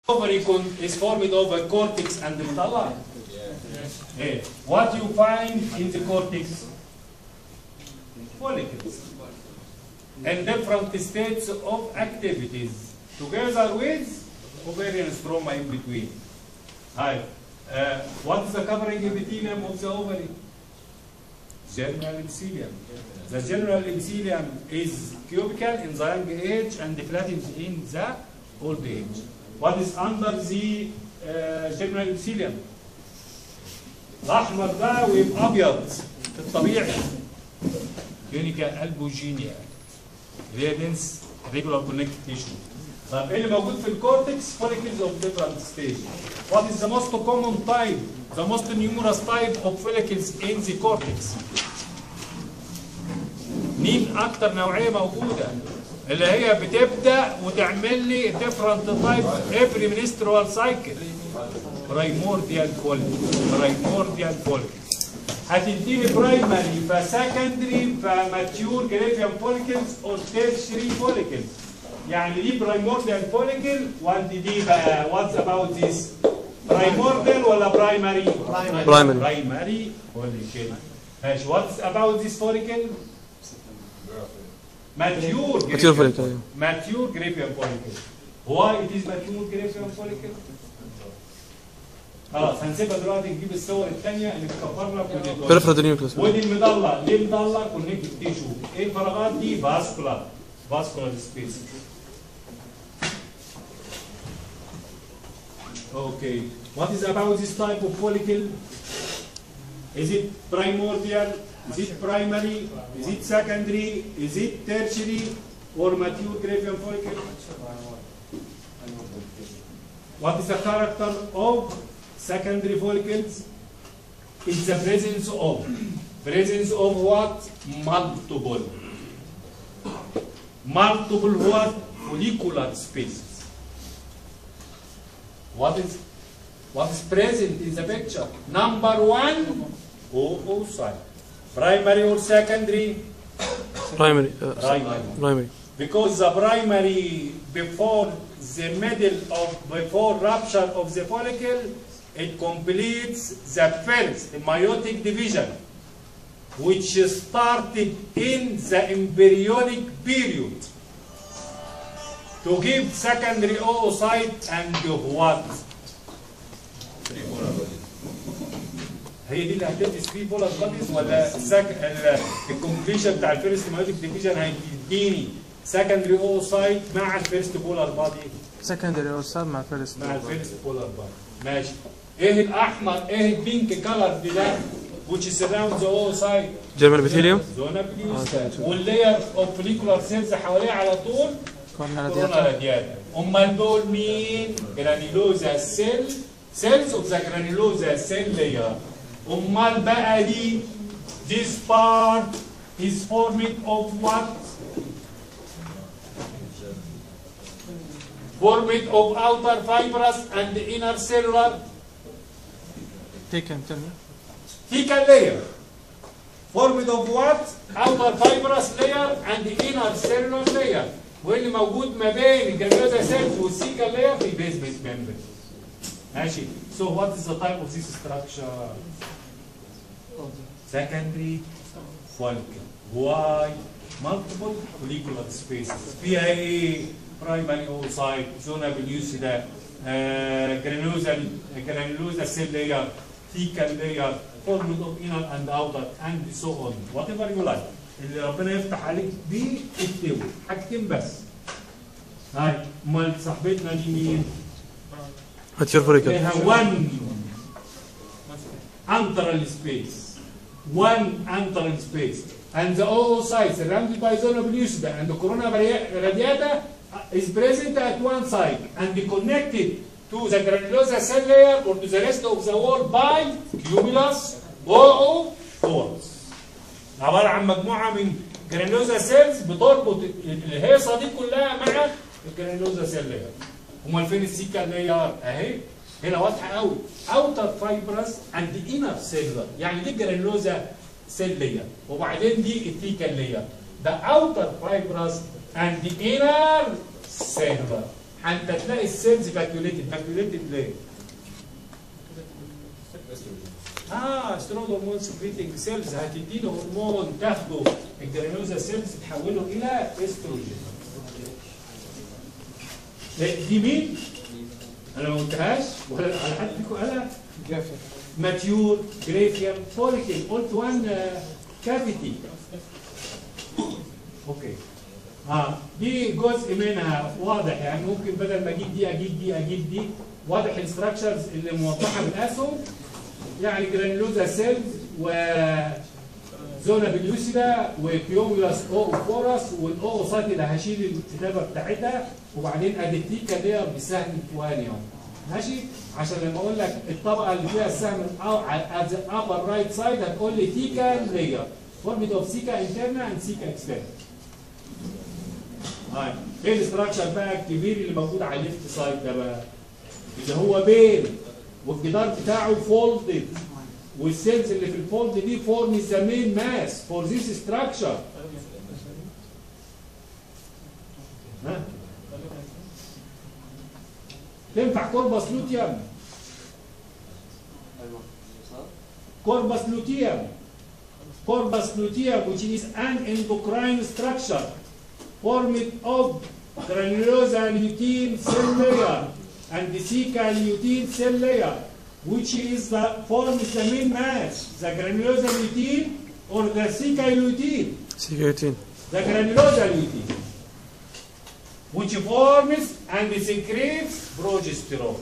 ovary con- is formed of a cortex and medulla. Eh, What you find in the cortex? Follicles. And different states of activities together with ovarian stroma in between. Hi. Uh, what is the covering epithelium of the ovary? General epithelium. The general epithelium is cubical in the young age and flattened in the old age. What is under the uh, general epithelium? الاحمر ده ويبقى ابيض في الطبيعي يونيكا البوجينيا اللي هي دنس ريجولار كونكتد تيشو طب ايه اللي موجود في الكورتكس follicles of different stage what is the most common type the most numerous type of follicles in the cortex مين اكتر نوعيه موجوده اللي هي بتبدا وتعمل لي different type every menstrual cycle primordial follicles primordial follicles هتديني برايمري فسكندري فماتيور جريفيان فوليكلز او تيرشري فوليكلز يعني دي برايمورديال فوليكل وانت دي بقى واتس اباوت ذيس برايمورديال ولا برايمري؟ Primary. برايمري فوليكل ماشي واتس اباوت ذيس فوليكل؟ ماتيور Mature follicle, أيوة. ماتيور جريفيان فوليكل why it is mature جريفيان فوليكل؟ خلاص هنسيبها دلوقتي نجيب الصور الثانيه اللي بتكبر لك واللي Peripheral nucleus. ودي المضله ليه المضله كونكتيف تيشو ايه الفراغات دي فاسكولار فاسكولار سبيس اوكي what is about this type of follicle is it primordial is it primary is it secondary is it tertiary or mature Gravian follicle what is the character of secondary follicles is the presence of presence of what multiple multiple what follicular spaces what is what is present in the picture number one oocyte primary or secondary Primary. uh, primary Primary. because the primary before the middle of before rupture of the follicle it completes the first meiotic division which started in the embryonic period to give secondary oocyte and what هي دي اللي هتدي 3 بولار باديز ولا الكومبليشن بتاع الفيرست مايوتيك ديفيجن هيديني سكندري اوسايت مع الفيرست بولار بادي secondary or sub مع first مع الفيرست بولار بادي ماشي ايه الاحمر ايه البينك كلر ده which surrounds the oocyte Germinal epithelium. زونا واللاير اوف فوليكولار سيلز حواليه على طول كورنر كورونا رادياتا رادياتا امال دول مين جرانيلوزا سيل سيلز اوف ذا جرانيلوزا سيل لاير امال بقى دي this part is formed of what formed of outer fibrous and inner cellular taken tell me thecal layer formed of what outer fibrous layer and inner cellular layer واللي موجود ما بين الجرانيوزا سيلز والسيكال لاير في البيزمنت ممبرين ماشي so what is the type of this structure secondary follicle why multiple follicular spaces فيها ايه primary oocyte zona pellucida uh, granulosa granulosa cell layer thecal layer formed of inner and outer and so on whatever you like اللي ربنا يفتح عليك بيه اكتبه حاجتين بس هاي امال صاحبتنا دي مين؟ Mature follicle. لها one antral space one antral space and the oocyte surrounded by zona pellucida and the corona radiata is present at one side and connected to the granulosa cell layer or to the rest of the wall by cumulus oophores عباره عن مجموعه من جرانيلوزا سيلز بتربط الهيصه دي كلها مع الجرانيلوزا سيل لاير امال فين السيكا لاير اهي هنا واضحه قوي اوتر فايبرس اند انر سيلر يعني دي الجرانيلوزا سيل لاير وبعدين دي الثيكال لاير ده اوتر فايبرس اند انر سيلر انت تلاقي السيلز فاكيوليتد فاكيوليتد ليه؟ اه سترونج هرمون سكريتنج سيلز هتدي له هرمون تاخده الجرانيوزا سيلز تحوله الى استروجين دي مين؟ انا ما قلتهاش ولا على حد فيكم قالها ماتيور جريفيام فوليكل قلت وان كافيتي اوكي اه دي جزء منها واضح يعني ممكن بدل ما اجيب دي اجيب دي اجيب دي واضح الستراكشرز اللي موضحه بالاسهم يعني جرانيولوزا سيلز و زونا بليوسيدا وكيوميولاس او فورس والاو سايت اللي هشيل الكتابه بتاعتها وبعدين اديتيكا دي بسهم فواني اهو ماشي عشان لما اقول لك الطبقه اللي فيها السهم at the upper right side هتقول لي تيكا لير فورميت اوف سيكا انترنا اند سيكا اكسترنا طيب ايه الاستراكشر بقى الكبير اللي موجود على الليفت سايد ده بقى اللي هو بين والجدار بتاعه فولدد والسيلز اللي في الفولد دي فورم ذا مين ماس فور ذيس ستراكشر ها تنفع كوربس لوتيوم كوربس لوتيوم corpus luteum which is an endocrine structure formed of granulosa lutein cell layer and the cecal lutein cell layer which is the forms the main mass the granulosa lutein or the cecal lutein سيكريتين the granulosa lutein which forms and secretes progesterone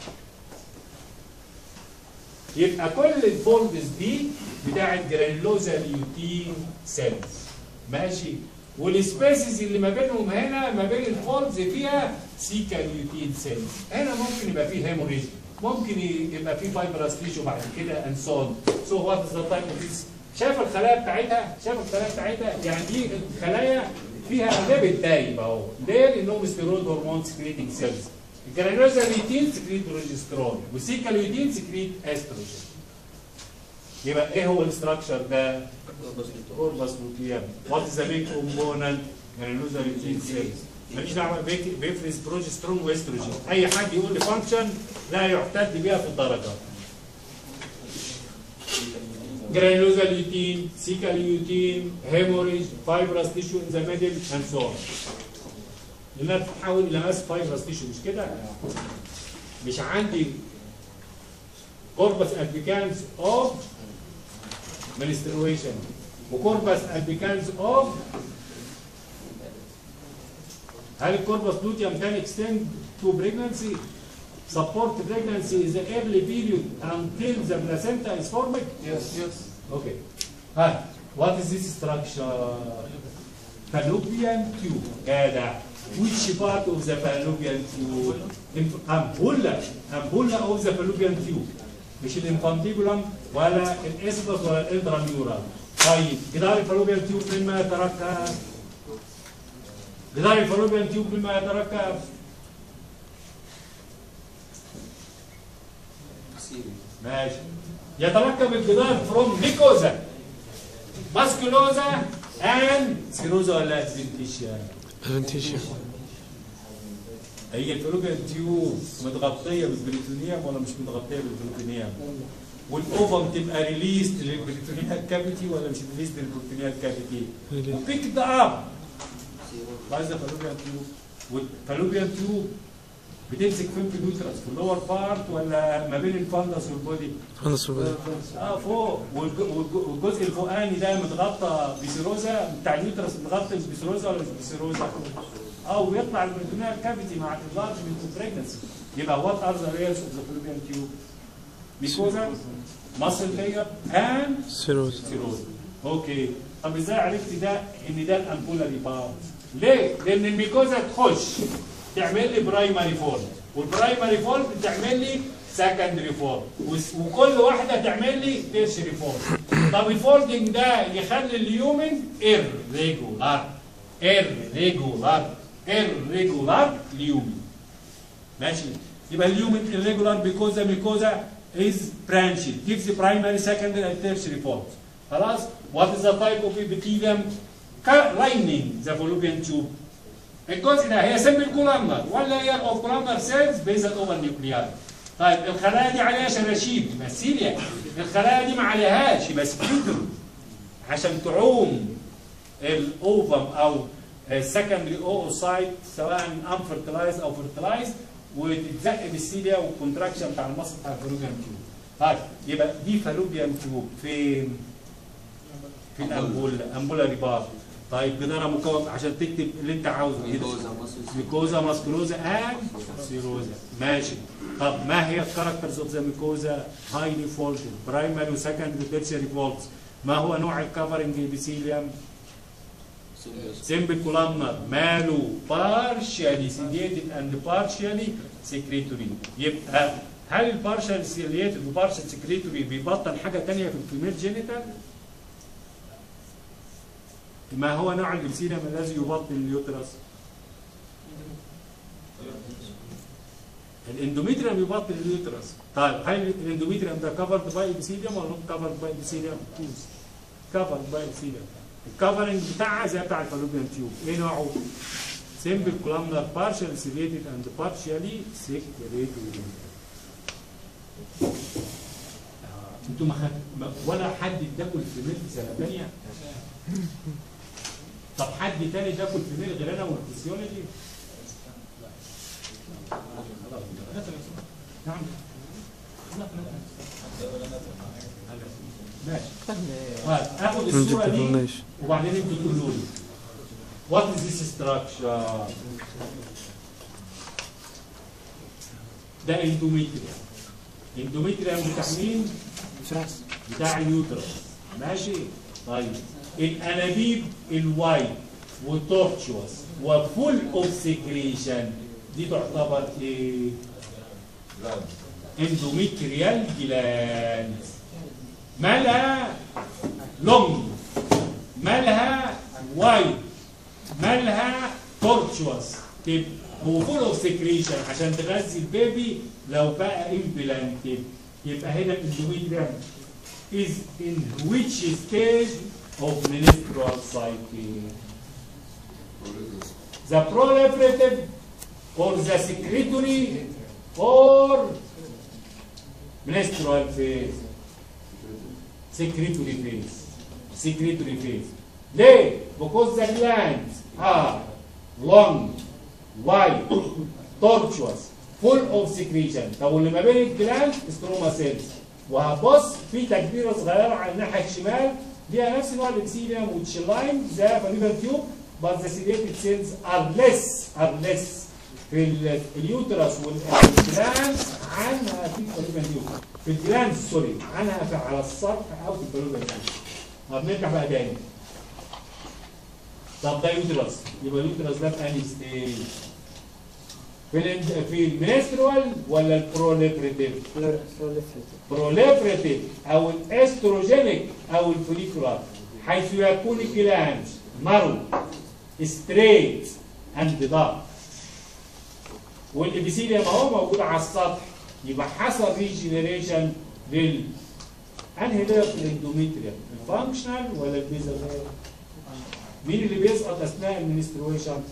يبقى كل الفولدز دي بتاعت جرانيلوزا ليوتين سيلز ماشي والسبيسيز اللي ما بينهم هنا ما بين الفولدز فيها سيكا ليوتين سيلز هنا ممكن يبقى فيه هيموريج ممكن يبقى فيه فايبرس تيشو بعد كده انسون سو وات از ذا تايب اوف شايف الخلايا بتاعتها شايف الخلايا بتاعتها يعني دي الخلايا فيها ليبيد دايب اهو ليه؟ انهم ستيرويد هرمون سكريتنج سيلز الجرانيولوزا ليوتين سكريت بروجسترون والسيكا ليوتين سكريت استروجين يبقى ايه هو الاستراكشر ده؟ كوربس لوتيام وات از ذا بيج كومبوننت جرانيولوزا ليوتين سيلز ماليش دعوه بيك- بيفرز بروجسترون واستروجين اي حد يقول لي فانكشن لا يعتد بها في الدرجه جرانيولوزا ليوتين سيكا ليوتين هيموريج فايبرس تيشو ان ذا ميدل اند سو اون لانها بتتحول الى ماس فايبرس تيشو مش كده؟ مش عندي كوربس ادبيكانز اوف منسترويشن وكوربس ادبيكانز اوف هل الكوربس لوتيوم كان اكستند تو بريجنسي support pregnancy is the early period until the placenta is formed? Yes. Yes. Okay. Hi. What is this structure? Fallopian tube. جدع. Which part of the fallopian tube? Inf- Ampulla. Ampulla of the fallopian tube. مش الانفانتيبولم ولا الاسبس ولا الانتراميورال. طيب جدار الفالوبيان تيوب مما يتركب؟ جدار الفالوبيان تيوب مما يتركب؟ ماشي يتركب الجدار فروم ميكوزا ماسكولوزا اند سيروزا ولا ادفنتيشيا ادفنتيشيا هي الفلوبيان تيوب متغطيه بالبريتونيوم ولا مش متغطيه بالبريتونيوم والاوفم تبقى ريليست للبريتونيال كافيتي ولا مش ريليست للبريتونيال كافيتي Released. وبيكد اب عايز فالوبيان تيوب والفالوبيان تيوب بتمسك فين في اليوترس في اللور بارت ولا ما بين الفندس والبودي خلص البداية. اه فوق والج- والج- والجزء الفوقاني ده متغطى بسيروزا بتاع اليوترس متغطى بسيروزا ولا مش بسيروزا؟ اه ويطلع البريتونيال كافيتي مع الانلارجمنت والبريجنسي يبقى وات ار ذا ريرز اوف ذا فلوبيان تيوب؟ ميكوزا ماسل لاير اند سيروز سيروز اوكي طب ازاي عرفت ده ان ده الامبولاري بارت؟ ليه؟ لان الميكوزا تخش تعمل لي برايمري فورم والبرايمري فورم بتعمل لي سكندري فورم وكل واحده تعمل لي تيرشري فورم طب الفولدنج ده يخلي اليومن اير ريجولار اير ريجولار اير ريجولار اليومن ماشي يبقى اليومن irregular because the mucosa is branched gives the primary secondary and tertiary forms خلاص what is the type of epithelium ca- lining the fallopian tube الجزء ده هي سمبل كولامنر ولا هي اوف كولامنر سيلز بيزد اوفر نيوكليار طيب الخلايا دي عليها شراشيب يبقى سيليا الخلايا دي ما عليهاش يبقى سبيندرو عشان تعوم الاوفم او السكندري اوسايت سواء انفرتلايز او فرتلايز وتتزق بالسيليا والكونتراكشن بتاع المصل بتاع الفالوبيان تيوب طيب يبقى دي فالوبيان تيوب فين؟ في الامبولا امبولا ريبار طيب جدارة مكون عشان تكتب اللي انت عاوزه ايه ده؟ ميكوزا ماسكروزا اند سيروزا ماشي طب ما هي الكاركترز اوف ذا ميكوزا هايلي فولتد برايمري وسكندري وتيرشري فولتس ما هو نوع الكفرنج ابيثيليوم سيمبل كولامنر ماله partially sedated and partially secretory يبقى هل البارشال سيليتد وبارشال سكريتوري بيبطل حاجه ثانيه في الفيميل جينيتال؟ ما هو نوع الابسيليوم الذي يبطن اليوترس؟ الاندوميتريوم يبطن اليوترس طيب هل الاندوميتريوم ده كفرد باي ابسيليوم ولا نوت كفرد باي ابسيليوم؟ كفرد باي ابسيليوم الكفرنج بتاعها زي بتاع الفالوبيان تيوب ايه نوعه؟ سيمبل كولامنر بارشال سيليتد اند بارشالي سيكريتوري انتوا ما خد... ما- ولا حد اداكم الفيميل في سنه ثانيه طب حد تاني اداكم الفيميل غير انا والفسيولوجي نعم ماشي طيب اخد الصوره دي تقولناش وبعدين انتوا تقولوا لي وات از ذيس ستراكشر ده اندوميتريوم اندوميتريوم بتاع مين؟ فراس بتاع اليوترس ماشي طيب الانابيب الوايت وتورتشوس وفول اوف سكريشن دي تعتبر ايه؟ اندوميتريال جلاند مالها لونج مالها وايت مالها تورتشوس تبقى هو فول اوف سكريشن عشان تغذي البيبي لو بقى امبلانتد يبقى هنا الاندوميتريوم is in which stage of menstrual cycle the proliferative or the secretory or menstrual phase secretory phase secretory phase ليه؟ because the glands are long wide tortuous full of secretion طب واللي ما بين الجلاند ستروما سيلز وهبص في تكبيره صغيره على الناحيه الشمال ليها نفس نوع الابسيليوم والتشلاين زي فاليبر تيوب but the sedated cells are less are less في ال- اليوترس والجلاند عنها في الفاليبر تيوب في الجلاند سوري عنها في على السطح او في الفاليبر تيوب طب نرجع بقى تاني طب ده يوترس يبقى اليوترس ده في انهي ستيج؟ في ال في المنسترول ولا البروليفريتيف؟ بروليفريتيف او الاستروجينيك او الفوليكولار حيث يكون الجلاند نارو ستريت اند دارك والابيثيليوم اهو موجود على السطح يبقى حصل ريجنريشن لل انهي لير في الاندوميتريوم الفانكشنال ولا البيزل لير؟ مين اللي بيسقط اثناء المنسترويشن؟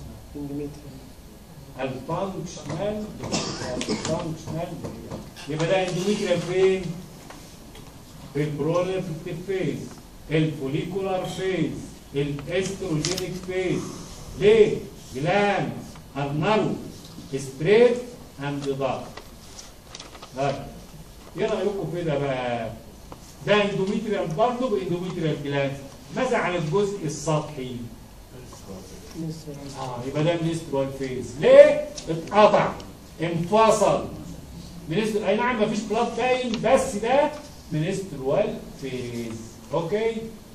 الفانكشنال الفانكشنال يبقى ده اندوميتريال فين؟ في البروليفريتيف فيز الفوليكولار فيز الاستروجينيك فيز ليه؟ جلاند ارنالو ستريت اند دارك ها ايه رايكم في ده بقى؟ ده اندوميتريال برضه باندوميتريال جلاند ماذا عن الجزء السطحي؟ اه يبقى ده منسترول فيز ليه؟ اتقطع انفصل منستر اي نعم مفيش بلاد باين بس ده منسترول فيز اوكي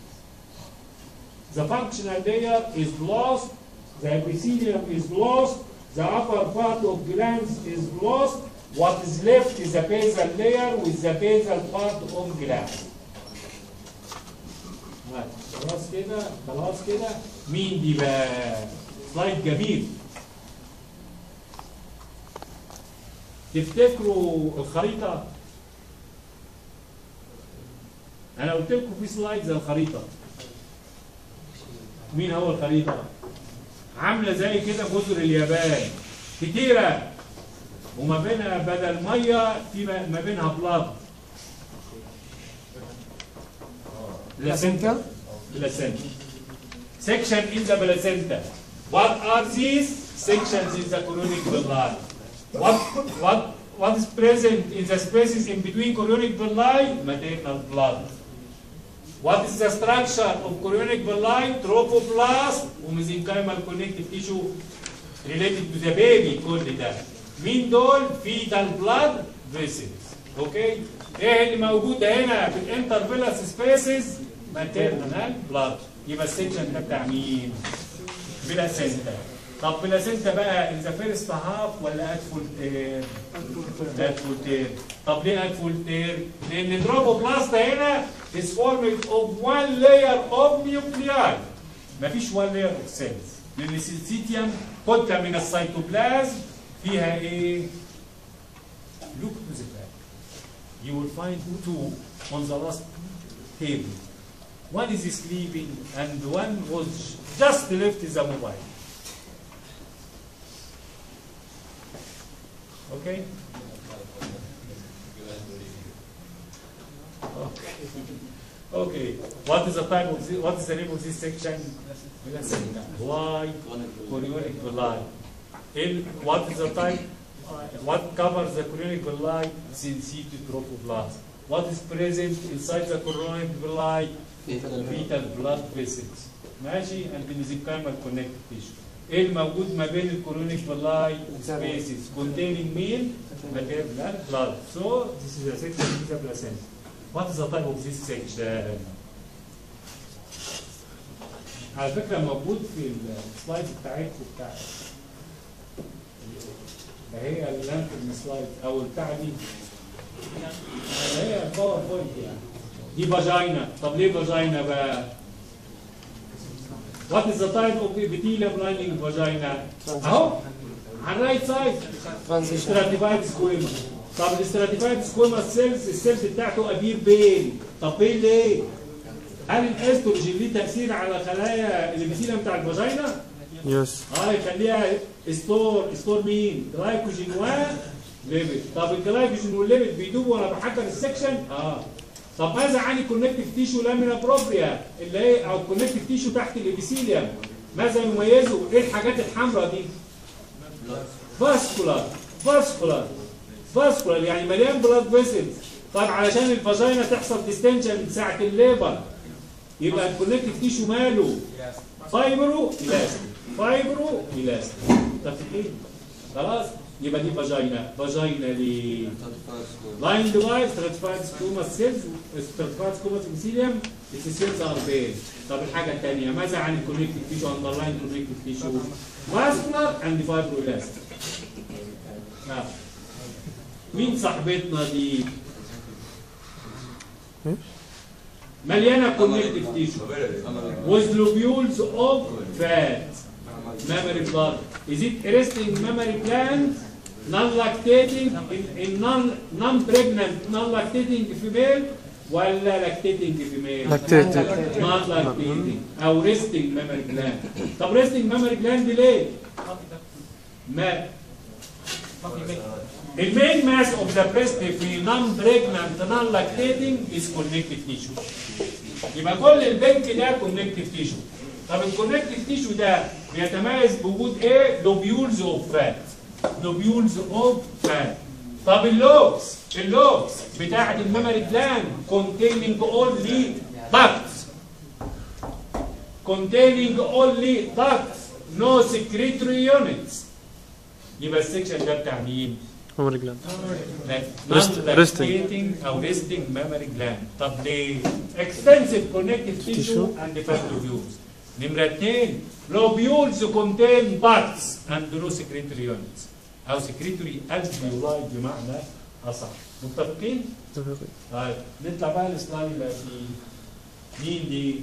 The functional layer is lost, the epithelium is lost, the upper part of glands is lost. What is left is the basal layer with the basal part of glands. خلاص كده خلاص كده مين دي بقى سلايد جميل تفتكروا الخريطة أنا قلت لكم في سلايد زي الخريطة مين هو الخريطة؟ عامله زي كده جزر اليابان كتيره وما بينها بدل ميه في ما ما بينها بلاط Placenta? placenta. Section in the placenta. What are these sections in the chorionic villi? What what what is present in the spaces in between chorionic villi? Maternal blood. What is the structure of chorionic villi? Trophoblast وmesenchymal connective tissue related to the baby كل ده. مين دول؟ fetal blood vessels. اوكي؟ ايه اللي موجود هنا في الانترفيلس سبيسز؟ ماتيرنال بلاد. يبقى السكشن ده بتاع مين؟ بلاسينتا. طب بلاسينتا بقى ان ذا فيرست هاف ولا ات فول تير؟ ات فول تير. طب ليه ات فول تير؟ لان الدروبوبلاست هنا is formed of one layer of nuclei. مفيش one layer of cells. لان السيتيوم كتله من السيتوبلازم فيها ايه؟ Look to the back. You will find two on the last table. One is sleeping and one was just left the mobile. Okay? Okay. Okay. What is the type of this, what is the name of this section? Why? Chorionic villi. In what is the type? What covers the chorionic villi? Syncytial trophoblast. What is present inside the chorionic villi? Fetal blood vessels. ماشي and the mesenchymal connective tissue. ايه الموجود ما بين الكورونيك فيلاي سبيسز containing مين؟ maternal blood. So this is a section of the placenta. What is the type of this section? على فكرة موجود في السلايد بتاعتكم بتاع اللي هي اللانترن سلايد او البتاع دي اللي هي باور بوينت يعني دي فاجينا طب ليه فاجينا بقى؟ What is the type of epithelium lining vagina؟ اهو على الرايت سايد Transition. stratified سكويما طب الاستراتيفايد سكويما السيلز السيلز بتاعته ابير بين طب بين ليه؟ هل الاستروجين ليه تاثير على خلايا الابيثيليوم بتاع الفاجينا؟ Yes. اه يخليها ستور ستور مين؟ جلايكوجين وليبيد طب الجلايكوجين والليبيد بيدوبوا وانا بحضر السكشن؟ اه طب ماذا عن الكونكتيف تيشو لامينا بروبريا اللي هي او الكونكتيف تيشو تحت الابيثيليوم ماذا يميزه؟ ايه الحاجات الحمراء دي؟ فاسكولار فاسكولار فاسكولار يعني مليان بلاد فيسلز طب علشان الفاجينا تحصل ديستنشن ساعه الليبر يبقى الكونكتيف تيشو ماله؟ فايبرو الاستيك فايبرو الاستيك متفقين؟ خلاص يبقى دي فاجينا فاجينا ليه؟ لاين ديفايس ستراتيفايد سكوما سيلز ستراتيفايد سكوما سيليوم السيلز ار بين طب الحاجه الثانيه ماذا عن الكونكتيف تيشو اندرلاين كونكتيف تيشو فاسكولار اند فايبرو الاستيك نعم مين صاحبتنا دي؟ إيه؟ مليانه كونكتيف تيشو with lobules of fat mammary blood. Is it resting mammary gland, non-lactating, in, in non, non-pregnant, non-lactating female ولا lactating female؟ Lactating. not lactating أو resting mammary gland. طب resting mammary gland ليه؟ ما المين ماس اوف ذا بريست في نون بريجنانت نون لاكتيتنج از كونكتيف تيشو يبقى كل البنك ده كونكتيف تيشو طب الكونكتيف تيشو ده بيتميز بوجود ايه؟ لوبيولز اوف فات لوبيولز اوف فات طب اللوبس اللوبس بتاعت الميموري جلاند containing only ducts containing only ducts no secretory units يبقى السكشن ده بتاع مين؟ Mammary gland. Rest, resting. resting او resting mammary gland طب ليه؟ extensive connective tissue Tissue. and fatioles نمرة اتنين lobules contain parts and no secretory units او secretory alveoli بمعنى اصح متفقين؟ طيب نطلع بقى السلايد اللي فيه مين دي؟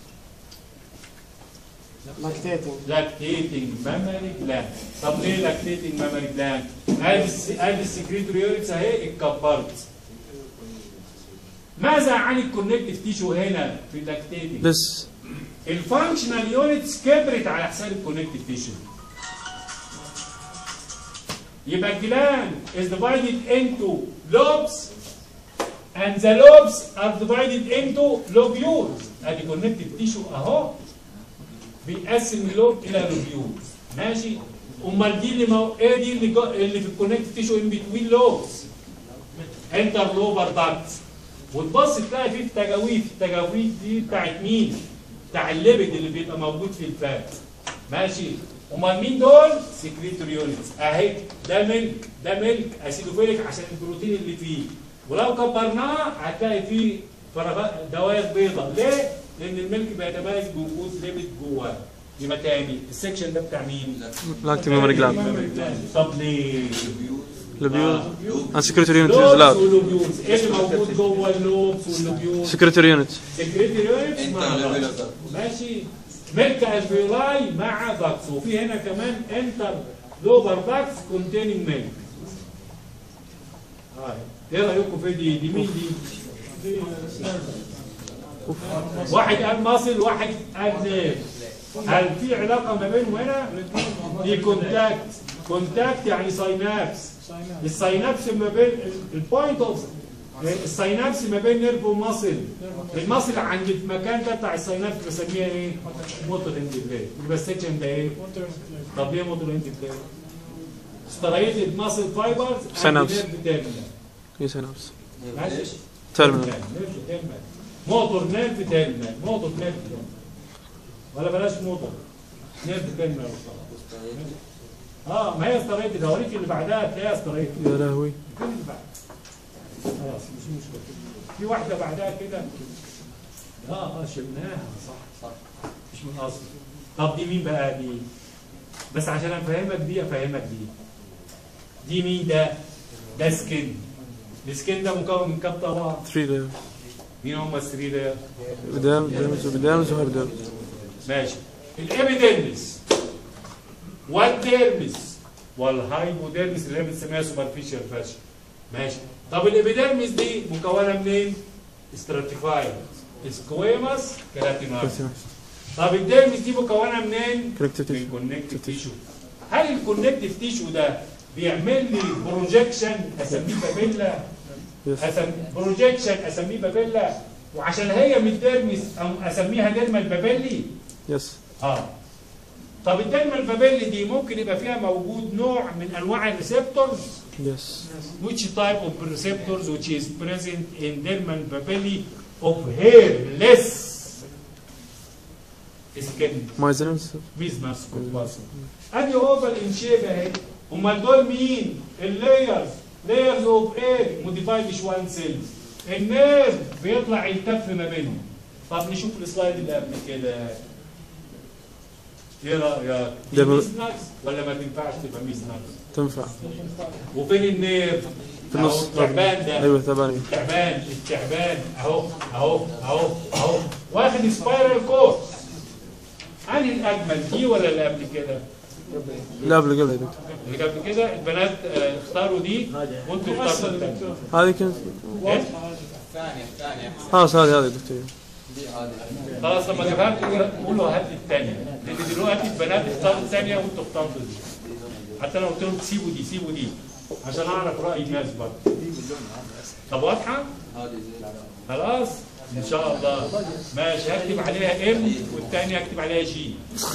Lactating. لاكتيتنج مامري جلاند طب ليه لاكتيتنج مامري جلاند؟ ادي ادي السكريتوري يونتس اهي اتكبرت ماذا عن الكونكتيف تيشو هنا في اللاكتيتنج؟ This. الفانكشنال يونتس كبرت على حساب الكونكتيف تيشو يبقى الجلاند is divided into lobes and the lobes are divided into lobules ادي connective tissue اهو بيقسم اللوب الى لوبيولز ماشي امال دي اللي مو... ايه دي اللي, جو... اللي في الكونكتيف تيشو ان بتوين لوبس انتر لوبر داكتس وتبص تلاقي فيه تجاويف التجاويف دي بتاعت مين؟ بتاع الليبيد اللي بيبقى موجود في الفات ماشي امال مين دول؟ سكريتوري يونتس اهي ده ملك ده ملك اسيدوفيليك عشان البروتين اللي فيه ولو كبرناه هتلاقي فيه فراغات دوائر بيضاء ليه؟ لان الملك بيتميز بوجود ليبيد جواه يبقى تاني السكشن ده بتاع مين؟ لاكتيك ميموري جلاند طب ليه؟ لوبيول and secretory unit is لوبس allowed واللوبيولز ايه اللي موجود جوه اللوبس واللوبيولز؟ secretory unit سكريتري يونتس مع داكتس. ماشي ميلك الفيولاي مع داكس وفي هنا كمان انتر لوبر داكس كونتيننج ميلك ايه رايكم في دي؟ دي مين دي؟ واحد قال مصل واحد قال نيف هل في علاقه ما بينهم هنا؟ دي كونتاكت كونتاكت يعني ساينابس الساينابس ما بين البوينت اوف الساينابس ما بين نيرف ومصل المصل عند المكان ده بتاع الساينابس بسميها ايه؟ موتور اندبلات يبقى السكشن ده ايه؟ طب ليه موتور اندبلات؟ ستريتد ماسل فايبرز Synapse. تيرمينال yes synapse ماشي؟ terminal نيرف تيرمينال موتور نيرف تيرمينال موتور نيرف تيرمينال ولا بلاش موتور نيرف تيرمينال اه ما هي ستريتد هوريك اللي بعدها تلاقيها ستريتد يا لهوي فين اللي بعد؟ خلاص مش مشكله في واحده بعدها كده اه اه شلناها صح صح مش من اصل طب دي مين بقى دي؟ بس عشان افهمك دي افهمك دي دي مين ده؟ ده سكن السكن ده مكون من كام طبقه؟ 3 layers مين هم الثري ده؟ epidermis dermis epidermis وhypodermis ماشي الابيديرمس والديرمس والهايبوديرمس اللي هي بنسميها سوبرفيشال فاشن ماشي طب الابيديرمس دي مكونه منين؟ استراتيفايد سكويمس كيراتينويد طب الديرمس دي مكونه منين؟ connective من tissue كونكتيف تيشو هل الكونكتيف تيشو ده بيعمل لي بروجيكشن اسميه بابيلا yes أسم... بروجيكشن اسميه بابيلا وعشان هي من الديرمس أو اسميها ديرمال بابيلي yes اه طب الديرمال بابيلي دي ممكن يبقى فيها موجود نوع من انواع الريسبتورز yes which type of receptors which is present in dermal papillae of hairless skin myzelium business corpuscle ادي اوفال ان شيب اهي امال دول مين؟ اللايرز لايرز اوف ايه؟ موديفايد شوان سيلز النيرف بيطلع يلتف ما بينهم طب نشوف السلايد اللي قبل كده ايه رايك؟ دي ده ب- ميزنرز ولا ما تنفعش تبقى ميزنرز؟ تنفع وفين النيرف؟ في النص. أهو التعبان ده ايوه ثبانية التعبان التعبان اهو اهو اهو اهو واخد سبايرال كورس انهي الاجمل دي ولا اللي قبل كده؟ لا قبل قبل يا دكتور اللي قبل كده البنات آه، اختاروا دي وانتوا اختاروا الثانيه هذه كانت إيه؟ الثانية الثانية خلاص هذه هذه يا دكتور دي هذه خلاص لما تفهمت قولوا هات لي الثانيه لان دلوقتي البنات اختاروا الثانيه وانتوا اخترتوا دي حتى انا قلت لهم سيبوا دي سيبوا دي عشان اعرف راي الناس برضه طب واضحه؟ هذه زي العراق خلاص ان شاء الله ماشي هكتب عليها ام والثانيه هكتب عليها جي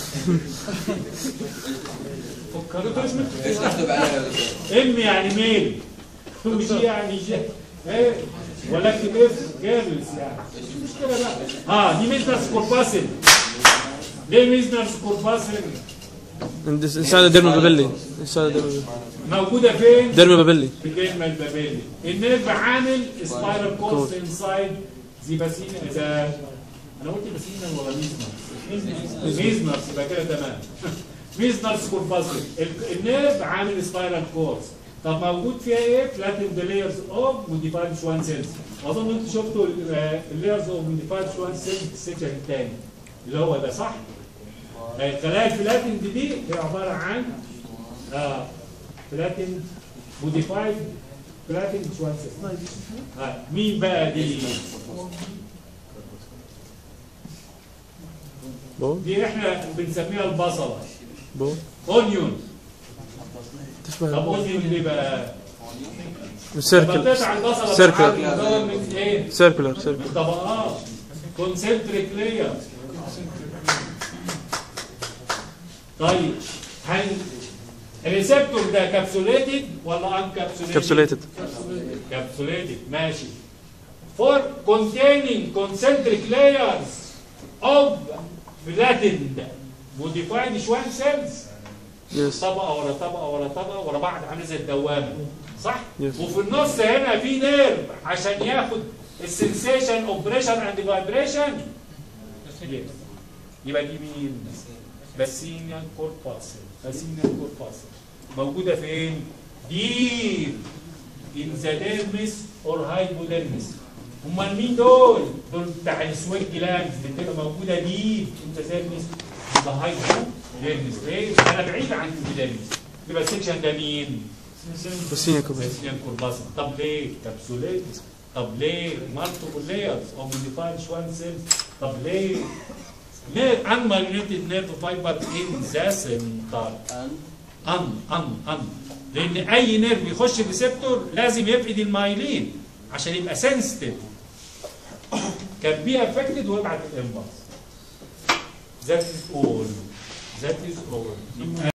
فكرتوا اسمك ايش نكتب عليها يا دكتور؟ ام يعني ميل وجي يعني جي ايه ولا اكتب اف جيرلز يعني مش مشكله بقى اه دي ميزنرز كورباسل ليه ميزنرز كورباسل انسان ديرما بابلي انسان ديرما موجوده فين؟ ديرما بابلي في الجيرما البابلي النيرف عامل سبايرال كورس انسايد زي باسينا اذا انا قلت باسينا ولا ميزنرز ميزنرز يبقى كده تمام ميزنرز كورباسل النيرف عامل سبايرال كورس طب موجود فيها ايه؟ فلاتند لايرز اوف موديفايد شوان سيلز اظن انتوا شفتوا اللايرز اوف موديفايد شوان سيلز في السكشن الثاني اللي هو ده صح؟ الخلايا الفلاتند دي هي عباره عن اه فلاتند موديفايد فلاتند شوان سيلز آه. مين بقى دي؟ بو دي احنا بنسميها البصله بو اونيون طب تشبه اونيون ليه بقى؟ لما سيركل تقطع البصله سيركل. بتاعتك مكون من ايه؟ سيركلر سيركل من طبقات كونسنتريك لاير طيب هل الريسبتور ده كابسوليتد ولا ان كابسوليتد؟ كابسوليتد كابسوليتد ماشي for containing concentric layers of flattened modified Schwann cells يس طبقه ورا طبقه ورا طبقه ورا بعض عامله زي الدوامه صح؟ Yes. وفي النص هنا في نيرف عشان ياخد السنسيشن اوف بريشر اند فايبريشن يبقى دي مين؟ باسينيان كورباسل باسينيان كورباسل موجوده فين؟ ديب ان ذا ديرمس اور هايبوديرمس امال مين دول؟ دول بتاع السويت جلاندز بتبقى موجوده ديب ان ذا ديرمس يبقى هايبوديرمس ليه؟ انا بعيد عن الديرمس يبقى السكشن ده مين؟ بسينيا كوبس باسينيان كورباسل طب ليه؟ كبسولات طب ليه؟ مالتيبل لايرز او موديفايد شوان سيلز طب ليه؟ ليه unmigrated nerve fiber in the center ان ان ان لان اي نيرف يخش ريسبتور لازم يفقد المايلين عشان يبقى سنسيتيف كان بي افكتد ويبعت الامبلس ذات از اول ذات از اول